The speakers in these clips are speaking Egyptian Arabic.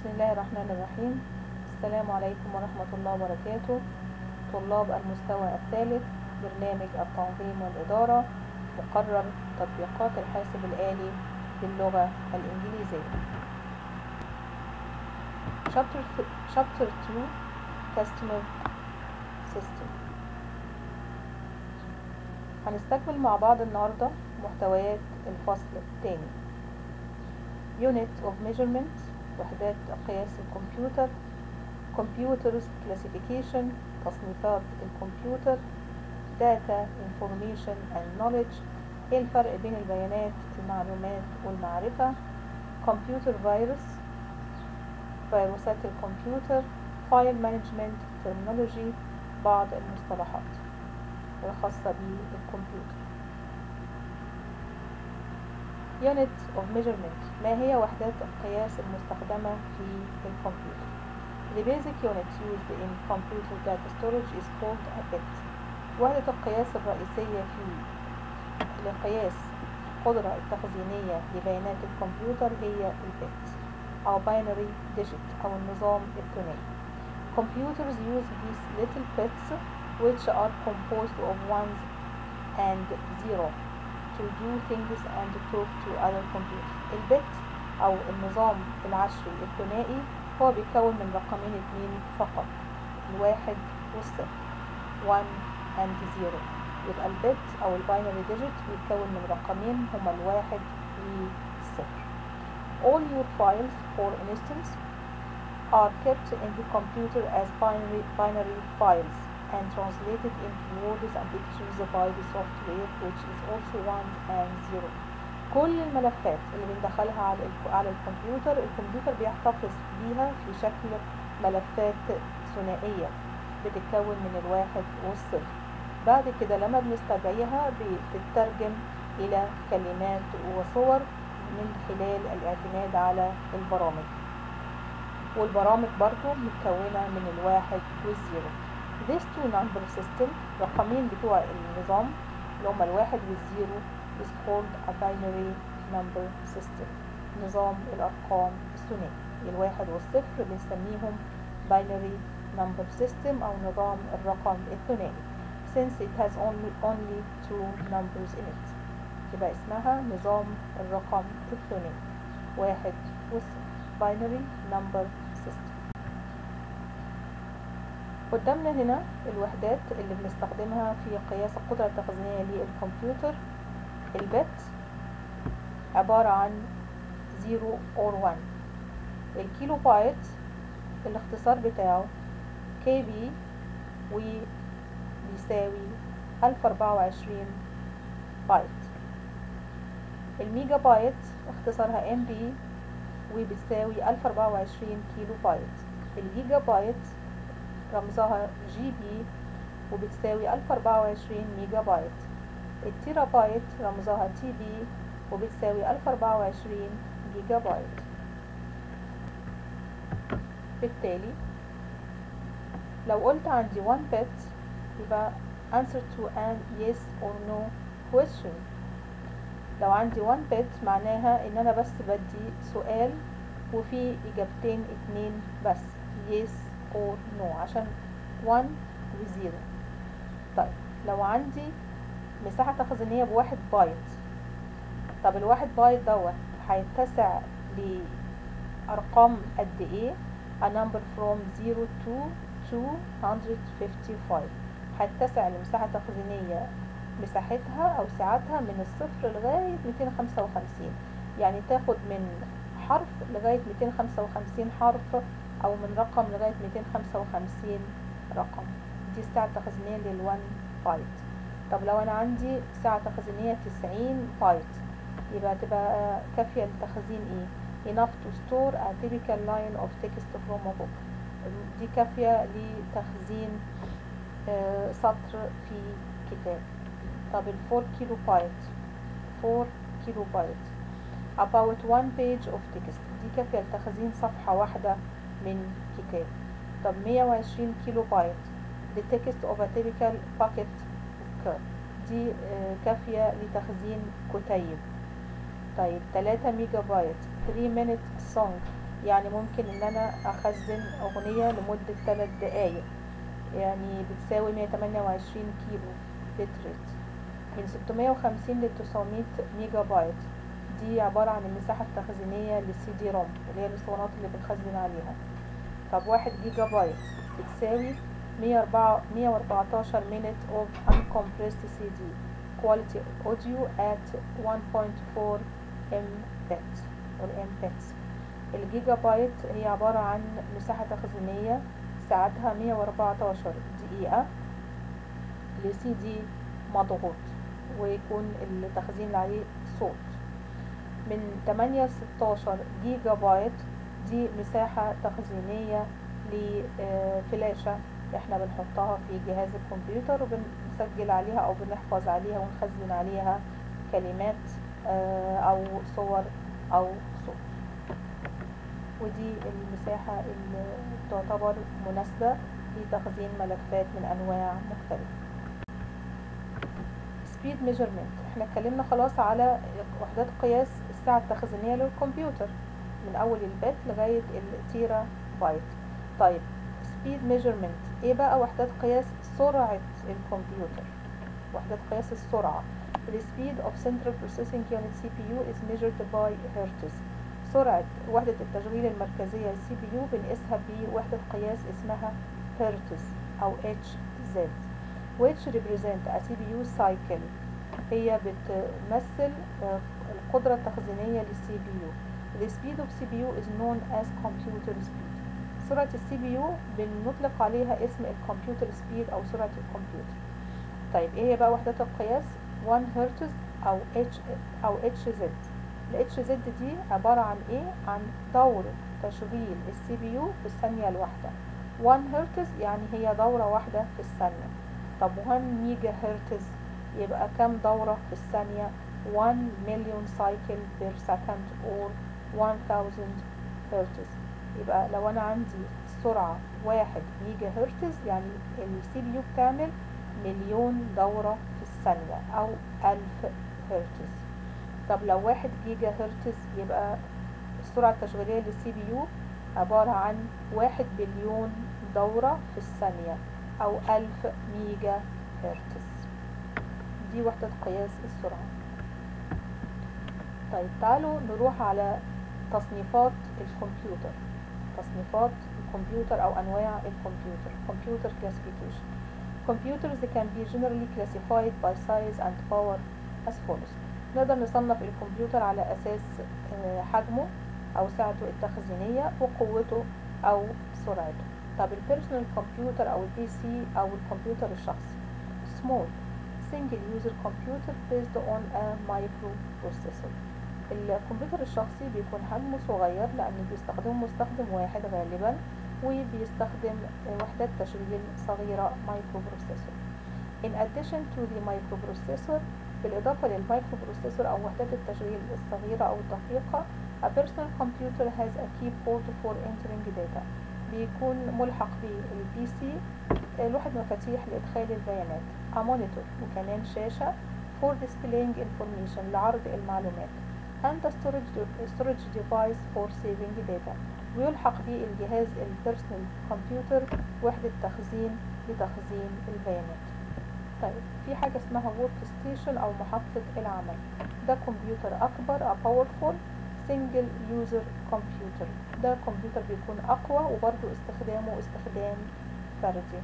بسم الله الرحمن الرحيم السلام عليكم ورحمة الله وبركاته طلاب المستوى الثالث برنامج التنظيم والإدارة مقرر تطبيقات الحاسب الآلي باللغة الإنجليزية Chapter, Chapter 2 Customer System هنستكمل مع بعض النهاردة محتويات الفصل الثاني Unit of Measurement وحدات قياس الكمبيوتر Computers Classification تصنيفات الكمبيوتر Data Information and Knowledge ايه الفرق بين البيانات المعلومات والمعرفة Computer Virus فيروسات الكمبيوتر File Management Terminology بعض المصطلحات الخاصة بالكمبيوتر Unit of Measurement ما هي وحدات القياس المستخدمة في الكمبيوتر The basic unit used in computer data storage is called a bit وحدة القياس الرئيسية في لقياس القدرة التخزينية لبيانات الكمبيوتر هي البت أو binary digit أو النظام الثنائي Computers use these little bits which are composed of ones and zero to do things and talk to other computers. البت أو النظام العشري الثنائي هو بيتكون من رقمين اتنين فقط الواحد والصفر one and zero يبقى البت أو الباينري ديجيت بيتكون من رقمين هما الواحد والصفر All your files for instance are kept in the computer as binary, binary files and translated into words and pictures by the software which is also one and zero كل الملفات اللي بندخلها على على الكمبيوتر الكمبيوتر بيحتفظ بيها في شكل ملفات ثنائية بتتكون من الواحد والصفر بعد كده لما بنستدعيها بتترجم إلى كلمات وصور من خلال الاعتماد على البرامج والبرامج برضو متكونة من الواحد والزيرو These two number system رقمين بتوع النظام اللي هما الواحد والزيرو is called a binary number system نظام الأرقام الثنائي الواحد والصفر بنسميهم binary number system أو نظام الرقم الثنائي since it has only, only two numbers in it يبقى اسمها نظام الرقم الثنائي واحد والصفر binary number system قدامنا هنا الوحدات اللي بنستخدمها في قياس القدرة التخزينية للكمبيوتر البت عبارة عن 0 or 1 الكيلو بايت الاختصار بتاعه كي بي وبيساوي 1024 بايت الميجا بايت اختصارها ام بي وبتساوي 1024 كيلو بايت الجيجا بايت رمزها جي بي وبتساوي 1024 ميجا بايت التيرا بايت رمزها تي بي وبتساوي 1024 جيجا بايت بالتالي لو قلت عندي 1 bit يبقى answer to an yes or no question لو عندي 1 bit معناها ان انا بس بدي سؤال وفي اجابتين اتنين بس yes or no عشان 1 و 0 طيب لو عندي مساحة تخزينية بواحد بايت طب الواحد بايت دوت هيتسع لأرقام قد ايه a number from 0 to 255 هتسع لمساحة تخزينية مساحتها أو سعتها من الصفر لغاية 255 يعني تاخد من حرف لغاية 255 حرف أو من رقم لغاية 255 رقم دي الساعة التخزينية للون بايت طب لو أنا عندي ساعة تخزينية 90 بايت يبقى تبقى كافية لتخزين ايه enough to store a typical line of text from a book دي كافية لتخزين آه سطر في كتاب طب ال 4 كيلو بايت 4 كيلو بايت about one page of text دي كافية لتخزين صفحة واحدة من كتاب طب 120 كيلو بايت the text of a typical pocket book دي آه كافية لتخزين كتيب طيب 3 ميجا بايت 3 minute song يعني ممكن ان انا اخزن اغنية لمدة 3 دقايق يعني بتساوي 128 كيلو بت ريت من 650 ل 900 ميجا بايت دي عبارة عن المساحة التخزينية للسي دي روم اللي هي الاسطوانات اللي بنخزن عليها طب واحد جيجا بايت بتساوي 114 minute of uncompressed CD quality audio at 1.4 mbit or mbits الجيجا بايت هي عبارة عن مساحة تخزينية سعتها 114 دقيقة لسي دي مضغوط ويكون التخزين اللي عليه صوت من 8 ل 16 جيجا بايت دي مساحة تخزينية لفلاشة احنا بنحطها في جهاز الكمبيوتر وبنسجل عليها او بنحفظ عليها ونخزن عليها كلمات او صور او صوت ودي المساحة اللي تعتبر مناسبة لتخزين ملفات من انواع مختلفة speed measurement احنا اتكلمنا خلاص على وحدات قياس السعة التخزينية للكمبيوتر من اول البت لغاية التيرا بايت طيب speed measurement ايه بقى وحدات قياس سرعة الكمبيوتر وحدات قياس السرعة the speed of central processing unit CPU is measured by hertz سرعة وحدة التشغيل المركزية السي بي يو بنقيسها بوحدة قياس اسمها هرتز أو HZ which represent a CPU cycle هي بتمثل القدرة التخزينية للسي بي يو the speed of CPU is known as computer speed سرعة السي بي يو بنطلق عليها اسم الكمبيوتر سبيد أو سرعة الكمبيوتر طيب ايه هي بقى وحدات القياس 1 هرتز أو H أو HZ ال HZ دي عبارة عن ايه عن دورة تشغيل السي بي يو في الثانية الواحدة 1 هرتز يعني هي دورة واحدة في الثانية طب 1 ميجا هرتز يبقى كم دورة في الثانية 1 مليون سايكل بير سكند or 1000 هرتز يبقى لو انا عندي سرعة واحد ميجا هرتز يعني السي بي يو بتعمل مليون دورة في الثانية او الف هرتز طب لو واحد جيجا هرتز يبقى السرعة التشغيلية للسي بي يو عبارة عن واحد بليون دورة في الثانية أو ألف ميجا هرتز دي وحدة قياس السرعة طيب تعالوا نروح على تصنيفات الكمبيوتر تصنيفات الكمبيوتر أو أنواع الكمبيوتر computer classification computers can be generally classified by size and power as follows نقدر نصنف الكمبيوتر على أساس حجمه أو سعته التخزينية وقوته أو سرعته طب البيرسونال كمبيوتر أو البي سي أو الكمبيوتر الشخصي small single user computer based on a microprocessor الكمبيوتر الشخصي بيكون حجمه صغير لأنه بيستخدمه مستخدم واحد غالبا وبيستخدم وحدات تشغيل صغيرة microprocessor In addition to the microprocessor بالإضافة للمايكروبروسيسور أو وحدات التشغيل الصغيرة أو الدقيقة a personal computer has a keyboard for entering data بيكون ملحق بالبي سي لوحة مفاتيح لإدخال البيانات a monitor وكمان شاشة for displaying information لعرض المعلومات and a storage, storage device for saving data ويلحق به الجهاز البيرسونال كمبيوتر وحدة تخزين لتخزين البيانات طيب في حاجة اسمها ورك ستيشن أو محطة العمل ده كمبيوتر أكبر a powerful single user computer ده كمبيوتر بيكون أقوى وبرضه استخدامه استخدام فردي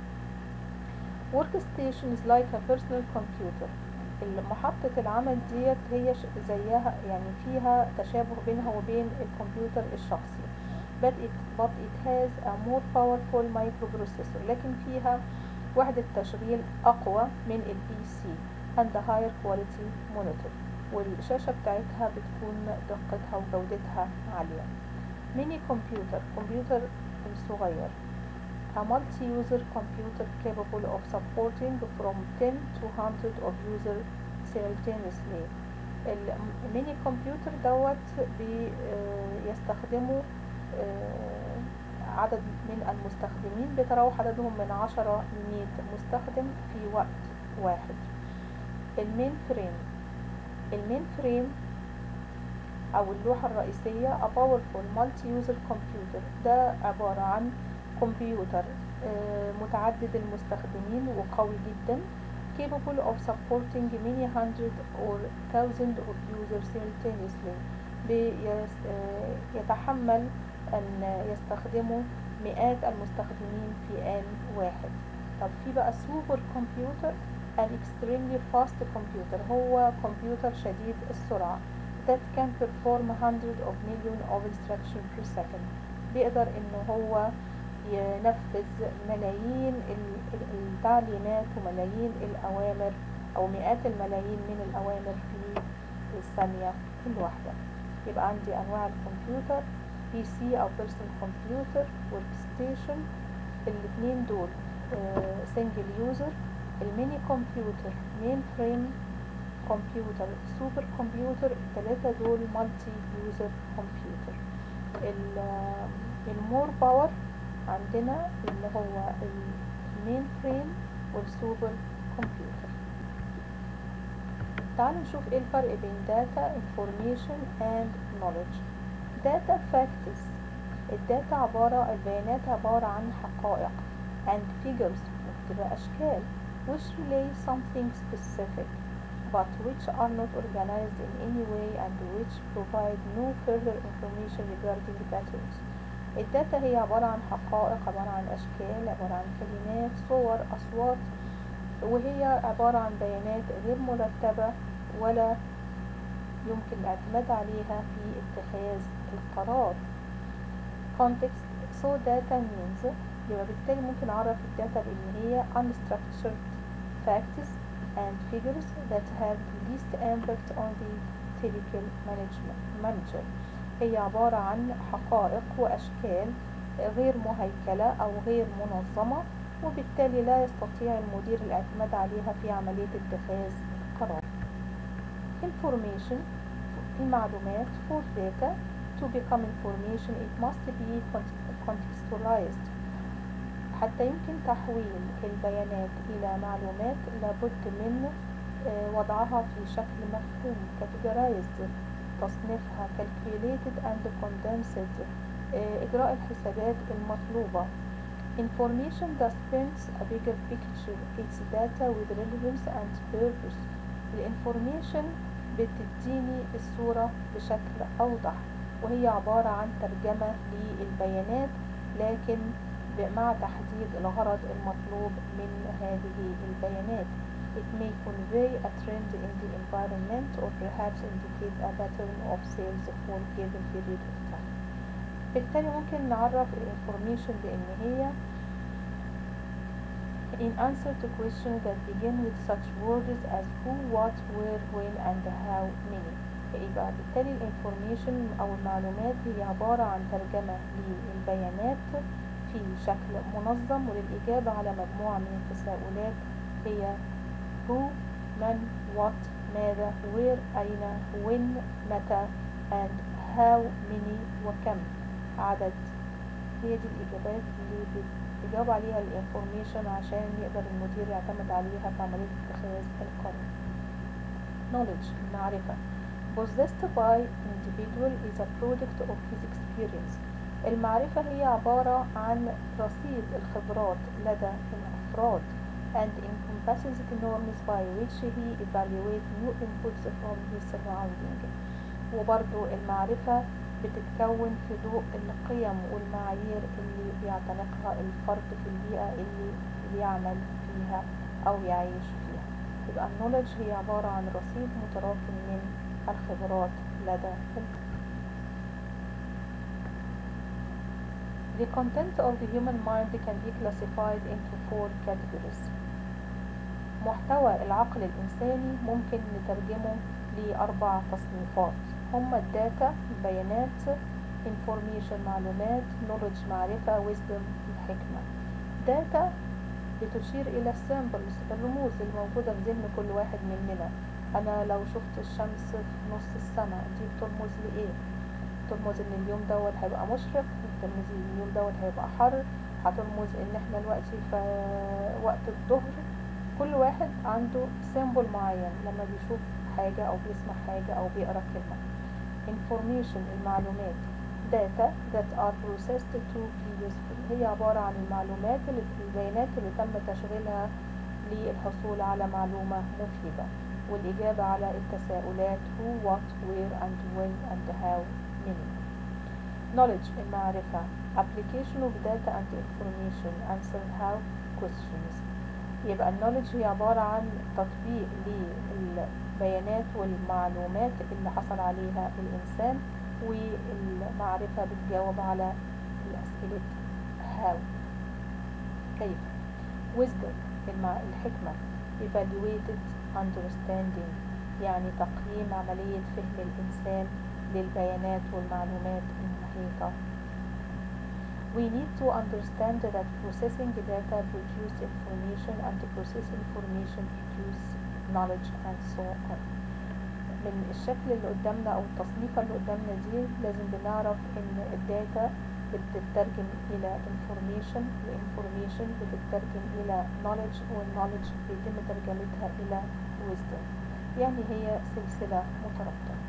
work station is like a personal computer محطة العمل ديت هي زيها يعني فيها تشابه بينها وبين الكمبيوتر الشخصي but it, but it has a more powerful microprocessor لكن فيها وحدة تشغيل أقوى من البي سي and a higher quality monitor والشاشة بتاعتها بتكون دقتها وجودتها عالية ميني كمبيوتر كمبيوتر صغير a multi-user computer capable of supporting from 10 to 100 of user simultaneously الميني كمبيوتر دوت بيستخدموا عدد من المستخدمين بيتراوح عددهم من عشرة لمية مستخدم في وقت واحد المين فريم المين فريم أو اللوحة الرئيسية a powerful multi-user computer ده عبارة عن كمبيوتر آه، متعدد المستخدمين وقوي جدا capable of supporting many hundred or thousand of users simultaneously بيس- آه، يتحمل أن يستخدمه مئات المستخدمين في آن واحد طب في بقى سوبر كمبيوتر an extremely fast computer هو كمبيوتر شديد السرعة that can perform hundred of million of instruction per second بيقدر ان هو ينفذ ملايين ال- ال- التعليمات وملايين الأوامر أو مئات الملايين من الأوامر في الثانية الواحدة يبقى عندي أنواع الكمبيوتر بي سي أو بيرسونال كمبيوتر ورك ستيشن الاتنين دول سنجل يوزر الميني كمبيوتر مين فريم كمبيوتر سوبر كمبيوتر التلاتة دول مالتي يوزر كمبيوتر المور باور عندنا اللي هو المين فريم والسوبر كمبيوتر تعالوا نشوف ايه الفرق بين data information and knowledge data facts الداتا عبارة البيانات عبارة عن حقائق and figures بتبقى أشكال which relay something specific but which are not organized in any way and which provide no further information regarding patterns الداتا هي عبارة عن حقائق عبارة عن أشكال عبارة عن كلمات صور أصوات وهي عبارة عن بيانات غير مرتبة ولا يمكن الاعتماد عليها في اتخاذ القرار context so data means يبقى بالتالي ممكن أعرف الداتا بأن هي unstructured facts and figures that have the least impact on the typical management manager هي عبارة عن حقائق وأشكال غير مهيكلة أو غير منظمة وبالتالي لا يستطيع المدير الاعتماد عليها في عملية اتخاذ القرار information المعلومات for data to become information it must be contextualized حتى يمكن تحويل البيانات إلى معلومات لابد من وضعها في شكل مفهوم categorized تصنيفها calculated and condensed إجراء الحسابات المطلوبة Information thus paints a bigger picture its data with relevance and purpose الانفورميشن بتديني الصورة بشكل أوضح وهي عبارة عن ترجمة للبيانات لكن مع تحديد الغرض المطلوب من هذه البيانات It may convey a trend in the environment or perhaps indicate a pattern of sales for a given period of time. بالتالي ممكن نعرف الانفورميشن بأن هي in answer to questions that begin with such words as who, what, where, when and how many يبقى بالتالي الانفورميشن أو المعلومات هي عبارة عن ترجمة للبيانات في شكل منظم وللإجابة على مجموعة من التساؤلات هي who, من, what, ماذا, where, أين, when, متى and how many وكم عدد هي دي الإجابات اللي بيجاوب عليها الانفورميشن عشان يقدر المدير يعتمد عليها في عملية اتخاذ القرار knowledge المعرفة possessed by individual is a product of his experience المعرفة هي عبارة عن رصيد الخبرات لدى الأفراد and encompasses the norms by which he evaluates new inputs from his surrounding وبرضو المعرفة بتتكون في ضوء القيم والمعايير اللي بيعتنقها الفرد في البيئة اللي بيعمل فيها أو يعيش فيها يبقى النولج هي عبارة عن رصيد متراكم من الخبرات لدى الفرد The content of the human mind can be classified into four categories. محتوى العقل الإنساني ممكن نترجمه لأربع تصنيفات هما الداتا البيانات information معلومات knowledge معرفة wisdom الحكمة داتا بتشير إلى السامبلز الرموز الموجودة في ذهن كل واحد مننا أنا لو شفت الشمس في نص السماء دي بترمز لإيه ترمز ان اليوم دوت هيبقى مشرق ترمز ان اليوم دوت هيبقى حر هترمز ان احنا دلوقتي في وقت الظهر كل واحد عنده سيمبل معين لما بيشوف حاجة او بيسمع حاجة او بيقرا كلمة information المعلومات data that are processed to be useful هي عبارة عن المعلومات اللي البيانات اللي تم تشغيلها للحصول على معلومة مفيدة والإجابة على التساؤلات who, what, where and when and how many knowledge المعرفة application of data and information answer how questions يبقى النولج هي عبارة عن تطبيق للبيانات والمعلومات اللي حصل عليها الإنسان والمعرفة بتجاوب على الأسئلة how كيف wisdom المع... الحكمة evaluated understanding يعني تقييم عملية فهم الإنسان للبيانات والمعلومات المحيطة We need to understand that processing data produce information and to process information produce knowledge and so on. من الشكل اللي قدامنا أو التصنيفة اللي قدامنا دي لازم بنعرف إن الداتا بتترجم إلى information والinformation بتترجم إلى knowledge والknowledge بيتم ترجمتها إلى wisdom يعني هي سلسلة مترابطة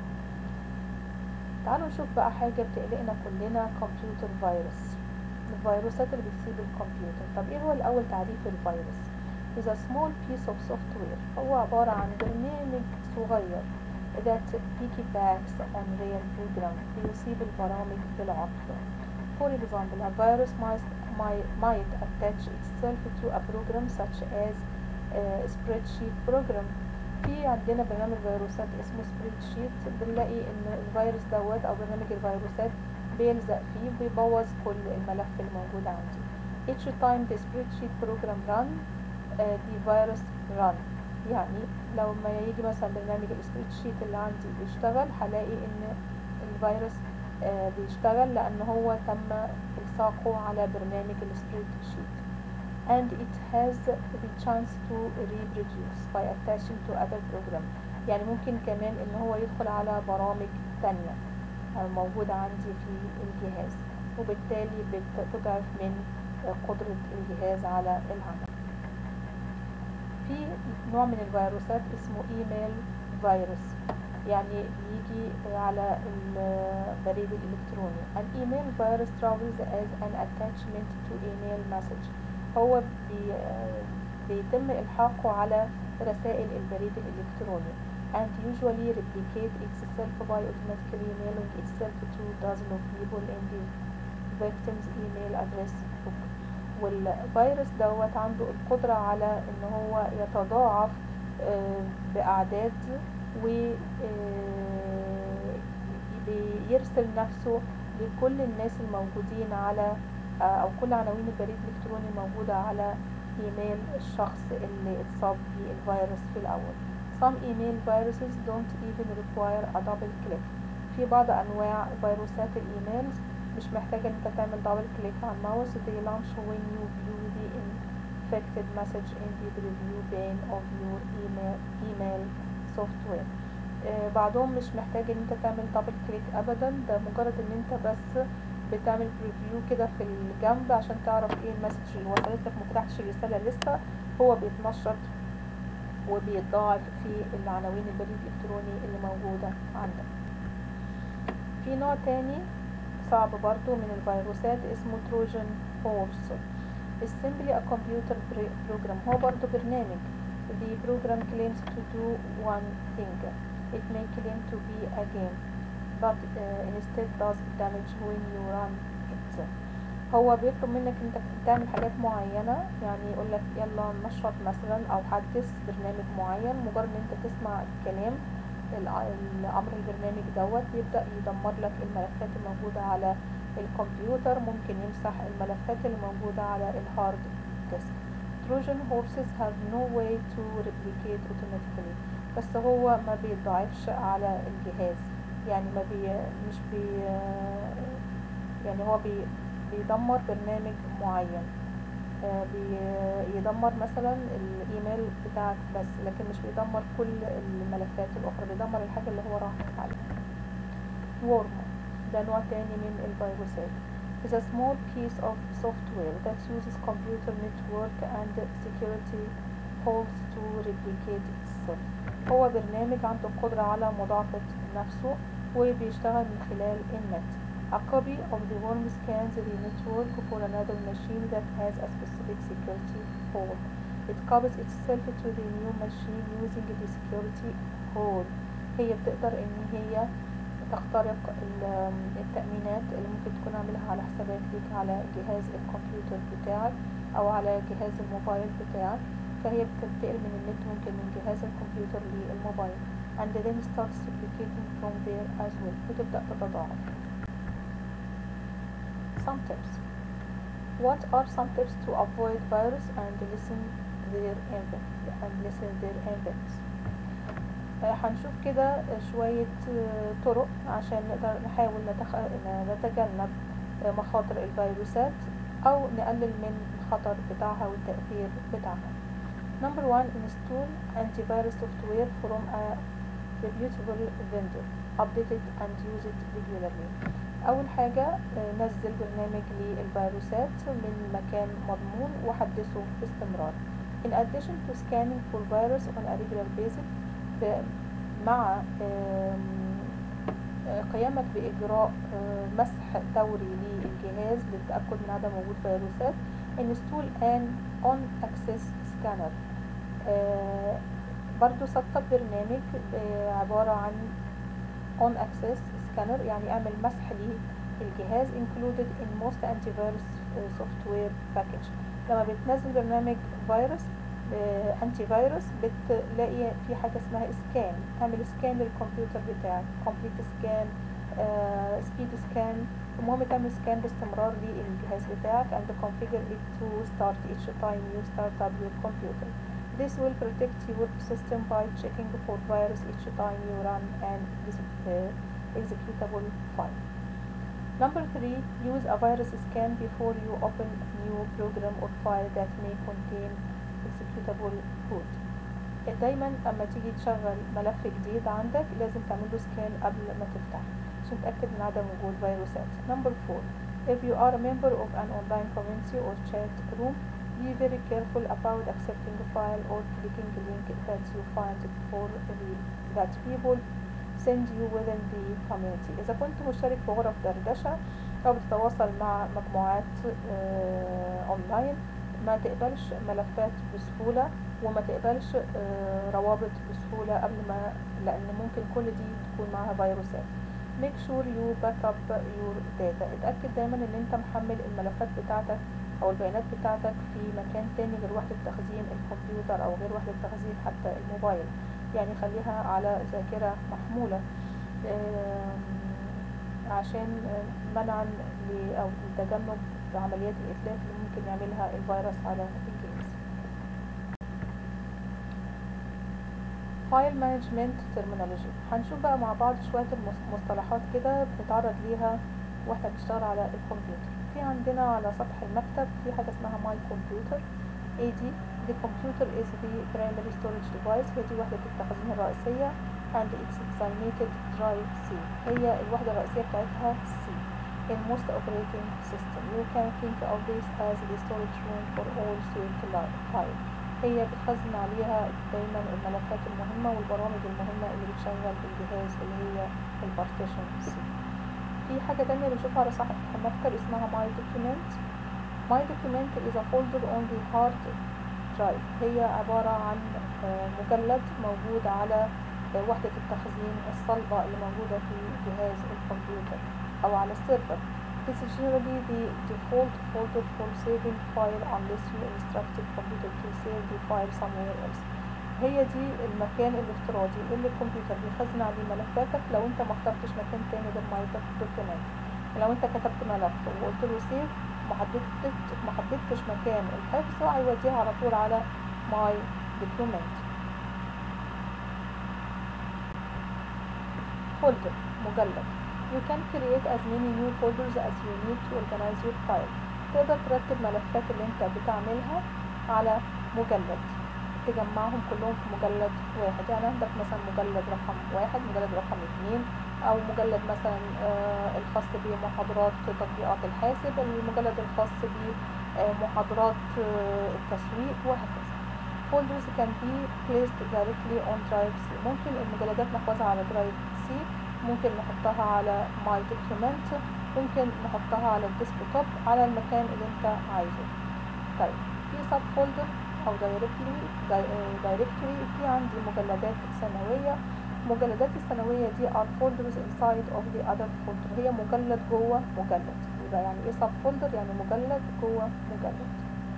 تعالوا نشوف بقى حاجة بتقلقنا كلنا كمبيوتر فيروس الفيروسات اللي بتصيب الكمبيوتر طب ايه هو الأول تعريف الفيروس is a small piece of software هو عبارة عن برنامج صغير that piggybacks on real program بيصيب البرامج بالعطل For example, a virus might, might, might attach itself to a program such as a spreadsheet program في عندنا برنامج فيروسات اسمه سبريد شيت بنلاقي ان الفيروس دوت او برنامج الفيروسات بيلزق فيه بيبوظ كل الملف الموجود عندي each time the spreadsheet program run uh, the virus run يعني لو ما يجي مثلا برنامج السبريد شيت اللي عندي بيشتغل هلاقي ان الفيروس uh, بيشتغل لان هو تم الصاقه على برنامج السبريد شيت and it has the chance to reproduce by attaching to other program يعني ممكن كمان ان هو يدخل على برامج تانية موجودة عندي في الجهاز وبالتالي بتضعف من قدرة الجهاز على العمل في نوع من الفيروسات اسمه ايميل فيروس يعني بيجي على البريد الإلكتروني an email virus travels as an attachment to email message هو بي بيتم إلحاقه على رسائل البريد الإلكتروني and usually replicate itself by automatically emailing itself to dozens of people in the victim's email address book والفيروس دوت عنده القدرة على ان هو يتضاعف بأعداد و بيرسل نفسه لكل الناس الموجودين على او كل عناوين البريد الالكتروني الموجودة على ايميل الشخص اللي اتصاب بالفيروس في الاول some email viruses don't even require a double click في بعض انواع فيروسات الايميلز مش محتاجة ان انت تعمل دبل كليك على الماوس they launch when you view the infected message in the preview pane of your email email software آه بعضهم مش محتاج ان انت تعمل دبل كليك ابدا ده مجرد ان انت بس بتعمل بريفيو كده في الجنب عشان تعرف ايه المسج اللي وصلت لك مفتحتش الرسالة لسه هو بيتنشط وبيتضاعف في العناوين البريد الالكتروني اللي موجودة عندك في نوع تاني صعب برضو من الفيروسات اسمه تروجن هورس is simply a computer program هو برضو برنامج the program claims to do one thing it may claim to be a game but uh, instead does damage when you run it هو بيطلب منك انت تعمل حاجات معينة يعني يقول لك يلا نشط مثلا او حدث برنامج معين مجرد ان انت تسمع الكلام الامر البرنامج دوت يبدأ يدمر لك الملفات الموجودة على الكمبيوتر ممكن يمسح الملفات اللي موجودة على الهارد ديسك Trojan horses have no way to replicate automatically بس هو ما بيتضاعفش على الجهاز يعني ما بي مش بي يعني هو بي بيدمر برنامج معين بيدمر مثلا الايميل بتاعك بس لكن مش بيدمر كل الملفات الاخرى بيدمر الحاجة اللي هو راح عليها worm ده نوع تاني من الفيروسات is a small piece of software that uses computer network and security holes to replicate itself هو برنامج عنده القدرة على مضاعفة نفسه وبيشتغل من خلال النت A copy of the worm scans the network for another machine that has a specific security hole. It copies itself to the new machine using the security hole. هي بتقدر ان هي تخترق ال- التأمينات اللي ممكن تكون عاملها على حسابات ليك على جهاز الكمبيوتر بتاعك او على جهاز الموبايل بتاعك فهي بتنتقل من النت ممكن من جهاز الكمبيوتر للموبايل and then starts replicating from there as well وتبدأ تتضاعف some tips what are some tips to avoid virus and listen their invent and listen their invents آه، هنشوف كده شوية آه، طرق عشان نقدر نحاول نتخ... نتجنب آه، مخاطر الفيروسات أو نقلل من الخطر بتاعها والتأثير بتاعها Number one, install antivirus software from a reputable vendor. Update it and use it regularly. أول حاجة آه، نزل برنامج للفيروسات من مكان مضمون وحدثه باستمرار. In addition to scanning for virus on a regular basis, ب- مع آم، آه، قيامك بإجراء آه، مسح دوري للجهاز للتأكد من عدم وجود فيروسات install an on access scanner آه، برضو سطب برنامج آه، عبارة عن on access scanner يعني اعمل مسح للجهاز included in most antivirus آه، software package لما بتنزل برنامج فيروس انتي فيروس بتلاقي في حاجة اسمها سكان اعمل سكان للكمبيوتر بتاعك complete سكان سبيد سكان المهم تعمل سكان باستمرار للجهاز بتاعك and configure it to start each time you start up your computer This will protect your system by checking for virus each time you run an ex- uh, executable file. Number three, use a virus scan before you open a new program or file that may contain executable code. دايما اما تيجي تشغل ملف جديد عندك لازم تعمله سكان قبل ما تفتح عشان تتأكد من عدم وجود فيروسات. Number four, if you are a member of an online community or chat room, be very careful about accepting a file or clicking a link that you find for real that people send you within the community. إذا كنت مشترك في غرف دردشة أو بتتواصل مع مجموعات آه، أونلاين ما تقبلش ملفات بسهولة وما تقبلش آه، روابط بسهولة قبل ما لأن ممكن كل دي تكون معاها فيروسات make sure you back up your data اتأكد دايما ان انت محمل الملفات بتاعتك او البيانات بتاعتك في مكان تاني غير وحدة تخزين الكمبيوتر او غير وحدة تخزين حتى الموبايل يعني خليها على ذاكرة محمولة آم، عشان آه، منعا ل- او لتجنب عمليات الاتلاف اللي ممكن يعملها الفيروس على الجهاز فايل مانجمنت ترمينولوجي هنشوف بقى مع بعض شوية المصطلحات كده بنتعرض ليها واحنا بنشتغل على الكمبيوتر في عندنا على سطح المكتب في حاجة اسمها ماي كمبيوتر AD the computer is the primary storage device هي دي وحدة التخزين الرئيسية and its designated drive C هي الوحدة الرئيسية بتاعتها C in most operating system you can think of this as the storage room for all saved li- file هي بتخزن عليها دايما الملفات المهمة والبرامج المهمة اللي بتشغل الجهاز اللي هي البارتيشن C في حاجة تانية بنشوفها على سطح المكتب اسمها my document my document is a folder on the hard drive هي عبارة عن آه، مجلد موجود على آه، وحدة التخزين الصلبة اللي موجودة في جهاز الكمبيوتر أو على السيرفر This is generally the default folder for saving file unless you instruct the computer to save the file somewhere else هي دي المكان الافتراضي اللي الكمبيوتر بيخزن عليه ملفاتك لو انت ما اخترتش مكان تاني غير ماي دوكيمنت لو انت كتبت ملف وقلت له سيف ما حددتش ما حددتش مكان الحفظ هيوديها على طول على ماي دوكيمنت folder مجلد you can create as many new folders as you need to organize your file تقدر ترتب ملفات اللي انت بتعملها على مجلد تجمعهم كلهم في مجلد واحد يعني عندك مثلا مجلد رقم واحد مجلد رقم اتنين او مجلد مثلا آه، الخاص بمحاضرات تطبيقات الحاسب المجلد الخاص بمحاضرات آه، التسويق وهكذا folders can be placed directly on drive C ممكن المجلدات نحفظها على drive C ممكن نحطها على ماي دوكيومنت ممكن نحطها على الديسكتوب على المكان اللي انت عايزه طيب في سب فولدر او دايركتوري دايركتوري في عندي مجلدات سنويه المجلدات السنويه دي are folders inside of the other folder هي مجلد جوه مجلد يبقى يعني ايه سب فولدر يعني مجلد جوه مجلد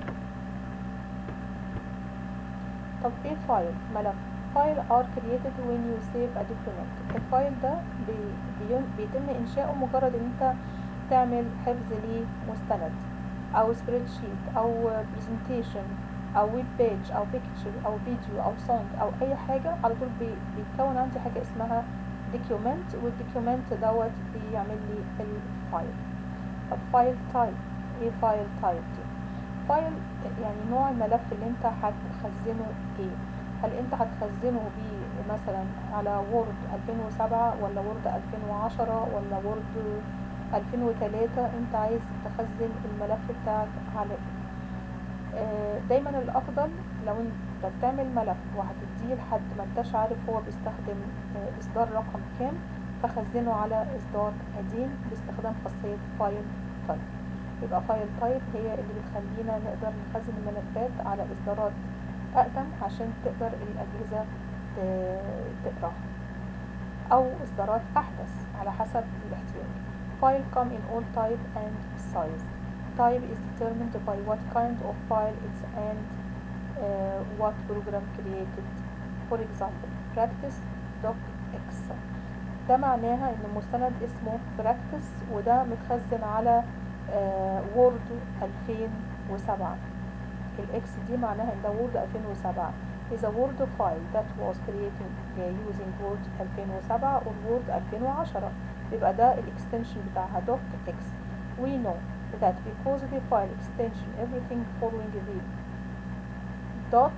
طب ايه فايل ملف فايل are created when you save a document الفايل ده بي بي بيتم انشاؤه مجرد ان انت تعمل حفظ لمستند او سبريد شيت او برزنتيشن او ويب بيج او بيكتشر او فيديو او سونج او اي حاجه على طول بي بيتكون عندي حاجه اسمها دوكيومنت والدوكيومنت دوت بيعمل لي الفايل طب فايل تايب ايه فايل تايب دي فايل يعني نوع الملف اللي انت هتخزنه ايه هل انت هتخزنه بيه مثلا على وورد 2007 ولا وورد 2010 ولا وورد 2003 انت عايز تخزن الملف بتاعك على ايه دايما الافضل لو انت بتعمل ملف وهتديه لحد ما انتش عارف هو بيستخدم اصدار رقم كام فخزنه على اصدار قديم باستخدام خاصية فايل تايب يبقى فايل تايب هي اللي بتخلينا نقدر نخزن الملفات على اصدارات اقدم عشان تقدر الاجهزة تقراها او اصدارات احدث على حسب الاحتياج file come in all type and size type is determined by what kind of file it's and uh, what program created for example practice docx ده معناها ان المستند اسمه practice وده متخزن على وورد uh, 2007 الاكس دي معناها ان ده وورد 2007 is a word file that was created uh, using word 2007 or word 2010 يبقى ده الاكستنشن بتاعها docx we know that because the file extension everything following the dot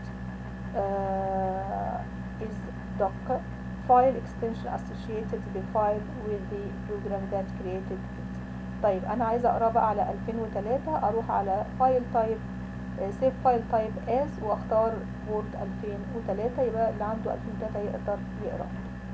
uh, is doc file extension associated the file with the program that created it طيب انا عايزه اقراه بقى على 2003 اروح على فايل تايب سيف فايل تايب as واختار وورد 2003 يبقى اللي عنده 2003 يقدر يقرا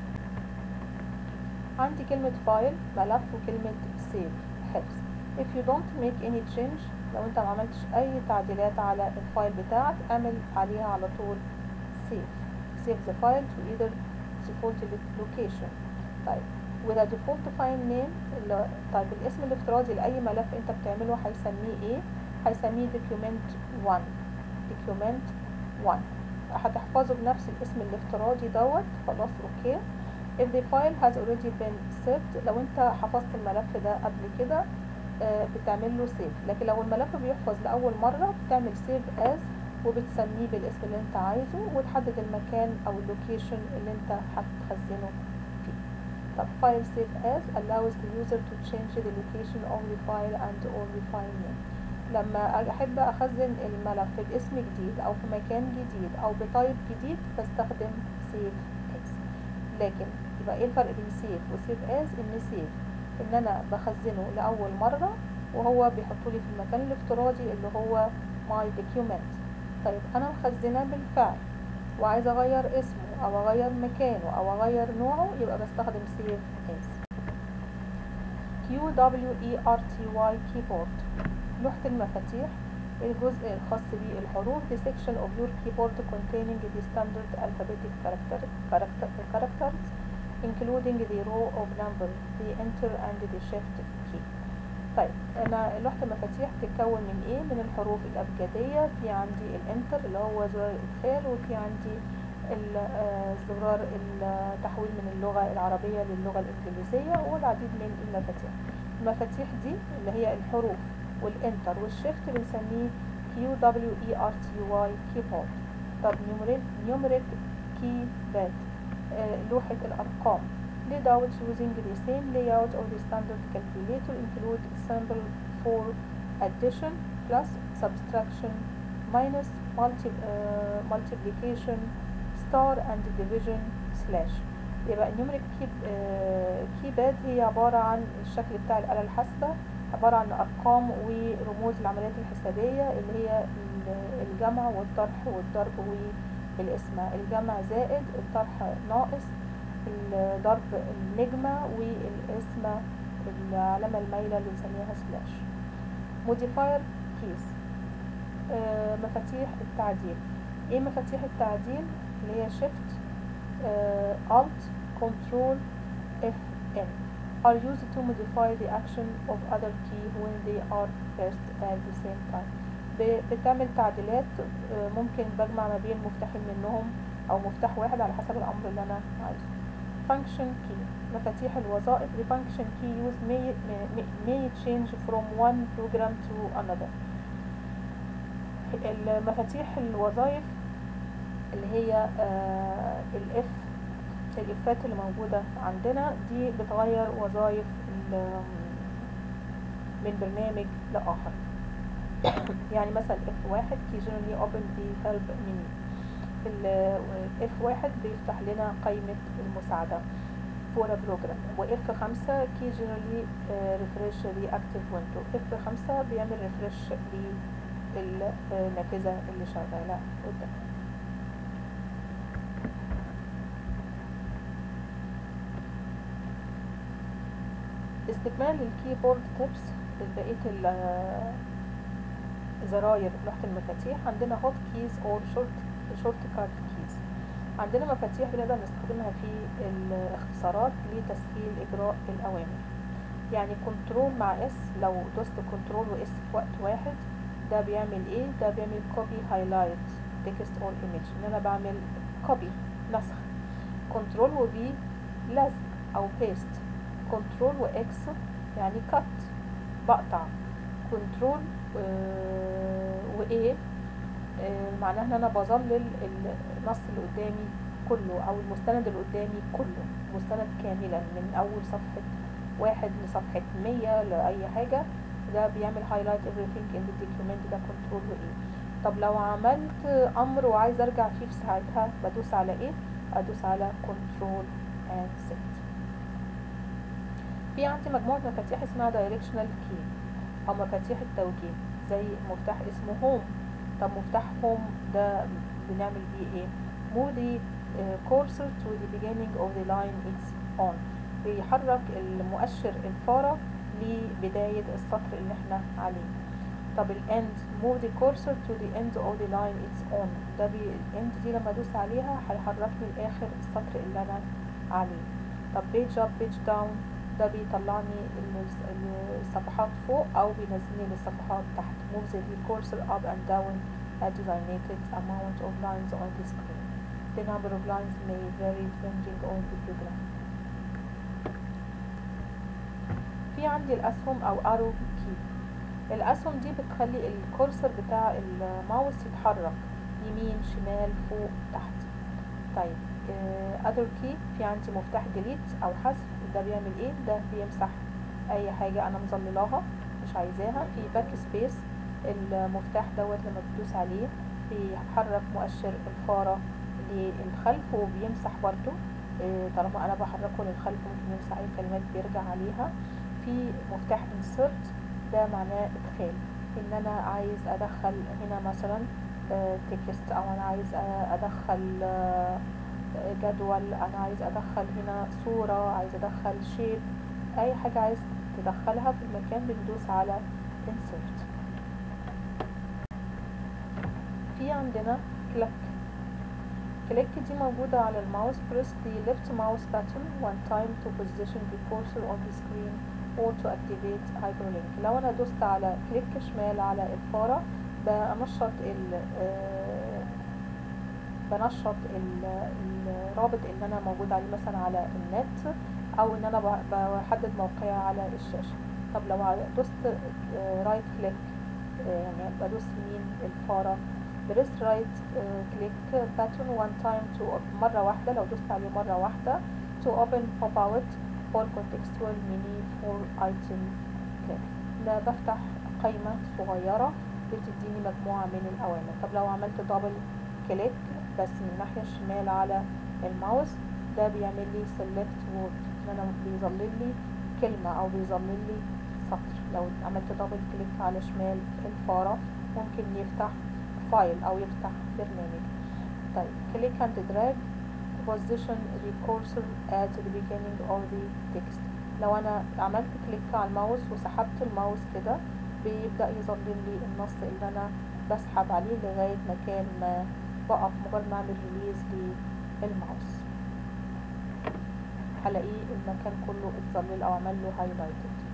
عندي كلمة فايل ملف وكلمة سيف حفظ if you don't make any change لو انت ما عملتش اي تعديلات على الفايل بتاعك اعمل عليها على طول save save the file to either default location طيب with a default file name اللي طيب الاسم الافتراضي لأي ملف انت بتعمله هيسميه ايه هيسميه document 1 document 1 هتحفظه بنفس الاسم الافتراضي دوت خلاص اوكي if the file has already been saved لو انت حفظت الملف ده قبل كده بتعمل له سيف لكن لو الملف بيحفظ لأول مرة بتعمل سيف as وبتسميه بالاسم اللي انت عايزه وتحدد المكان او اللوكيشن اللي انت هتخزنه فيه طب file save as allows the user to change the location of the file and or the file name لما احب اخزن الملف باسم جديد او في مكان جديد او بتايب جديد بستخدم save as لكن يبقى ايه الفرق بين سيف وسيف as ان سيف ان انا بخزنه لاول مره وهو بيحطولي في المكان الافتراضي اللي هو my document طيب انا مخزناه بالفعل وعايزه اغير اسمه او اغير مكانه او اغير نوعه يبقى بستخدم save as Q W E R T Y keyboard لوحة المفاتيح الجزء الخاص بالحروف the section of your keyboard containing the standard alphabetic character, character, characters including the row of numbers the enter and the shift key طيب انا لوحة المفاتيح بتتكون من ايه من الحروف الابجدية في عندي الانتر اللي هو زرار الادخال وفي عندي زرار التحويل من اللغة العربية للغة الانجليزية والعديد من المفاتيح المفاتيح دي اللي هي الحروف والانتر والشيفت بنسميه كيو دبليو اي ار تي واي كيبورد طب نيومريك كي باد لوحة الارقام layout using the same layout of the standard calculator include symbol for addition plus subtraction minus multi, uh, multiplication star and division slash يبقى النيومريك كيب كيباد هي عبارة عن الشكل بتاع الآلة الحاسبة عبارة عن أرقام ورموز العمليات الحسابية اللي هي الجمع والطرح والضرب والقسمة الجمع زائد الطرح ناقص ضرب النجمة والاسم العلامة المايلة اللي بنسميها سلاش modifier keys آه مفاتيح التعديل ايه مفاتيح التعديل اللي هي shift آه alt control fn are used to modify the action of other key when they are pressed at the same time بتعمل تعديلات آه ممكن بجمع ما بين مفتاحين منهم او مفتاح واحد على حسب الامر اللي انا عايزه function key مفاتيح الوظائف the function key used may, may, may change from one program to another المفاتيح الوظائف اللي هي آه الاف الافات اللي موجودة عندنا دي بتغير وظائف من برنامج لآخر يعني مثلا اف واحد key generally open the help menu اف واحد بيفتح لنا قائمة المساعدة for a program و اف خمسة key generally uh, refresh the active window اف خمسة بيعمل refresh للنافذة اللي شغالة قدام استكمال للكيبورد تيبس بقية زراير لوحة المفاتيح عندنا hot keys or short شورت كات كيز عندنا مفاتيح بنقدر نستخدمها في الاختصارات لتسهيل اجراء الاوامر يعني كنترول مع اس لو دوست كنترول واس في وقت واحد ده بيعمل ايه ده بيعمل كوبي هايلايت تكست اور ايمج ان انا بعمل كوبي نسخ كنترول وبي لزق او بيست كنترول واكس يعني كات بقطع كنترول وايه معناه ان انا بظلل النص اللي قدامي كله او المستند اللي قدامي كله مستند كاملا من اول صفحة واحد لصفحة مية لأي حاجة ده بيعمل highlight everything in the document ده كنترول وايه طب لو عملت امر وعايز ارجع فيه في ساعتها بدوس على ايه ادوس على كنترول and set في عندي مجموعة مفاتيح اسمها directional key او مفاتيح التوجيه زي مفتاح اسمه home طب مفتاح هوم ده بنعمل بيه ايه move the uh, cursor to the beginning of the line it's on بيحرك المؤشر الفارة لبداية السطر اللي احنا عليه طب الاند move the cursor to the end of the line it's on ده بي الاند دي لما ادوس عليها هيحركني لاخر السطر اللي انا عليه طب page up page down ده بيطلعني الصفحات فوق او بينزلني للصفحات تحت move the cursor up and down a designated amount of lines on the screen the number of lines may vary depending on the program في عندي الاسهم او arrow key الاسهم دي بتخلي الكورسر بتاع الماوس يتحرك يمين شمال فوق تحت طيب uh, other key في عندي مفتاح delete او حذف ده بيعمل ايه ده بيمسح اي حاجة انا مظللاها مش عايزاها في باك سبيس المفتاح دوت لما بتدوس عليه بيحرك مؤشر الفارة للخلف وبيمسح برضو طالما انا بحركه للخلف ممكن يمسح اي كلمات بيرجع عليها في مفتاح insert ده معناه ادخال ان انا عايز ادخل هنا مثلا تكست او انا عايز ادخل جدول انا عايز ادخل هنا صورة عايز ادخل شيب اي حاجة عايز تدخلها في المكان بندوس على insert في عندنا كليك كليك دي موجودة على الماوس press the left mouse button one time to position the cursor on the screen or to activate hyperlink لو انا دوست على كليك شمال على الفارة بنشط ال بنشط الرابط اللي انا موجود عليه مثلا على النت او ان انا بحدد موقعي على الشاشة طب لو دوست رايت كليك يعني بدوس يمين الفارة بريس رايت كليك باتون وان تايم تو مرة واحدة لو دوست عليه مرة واحدة to open pop out or contextual menu for item click ده بفتح قائمة صغيرة بتديني مجموعة من الأوامر طب لو عملت دبل كليك بس من الناحية الشمال على الماوس ده بيعمل لي select word ان انا بيظلل لي كلمة او بيظلل لي سطر لو عملت دبل كليك على شمال الفارة ممكن يفتح فايل او يفتح برنامج طيب كليك اند دراج position the cursor at the beginning of the text لو انا عملت كليك على الماوس وسحبت الماوس كده بيبدأ يظلل لي النص اللي انا بسحب عليه لغاية مكان ما بقف مجرد ما اعمل ريليز للماوس هلاقيه المكان كله اتظلل او عمل له هايلايتد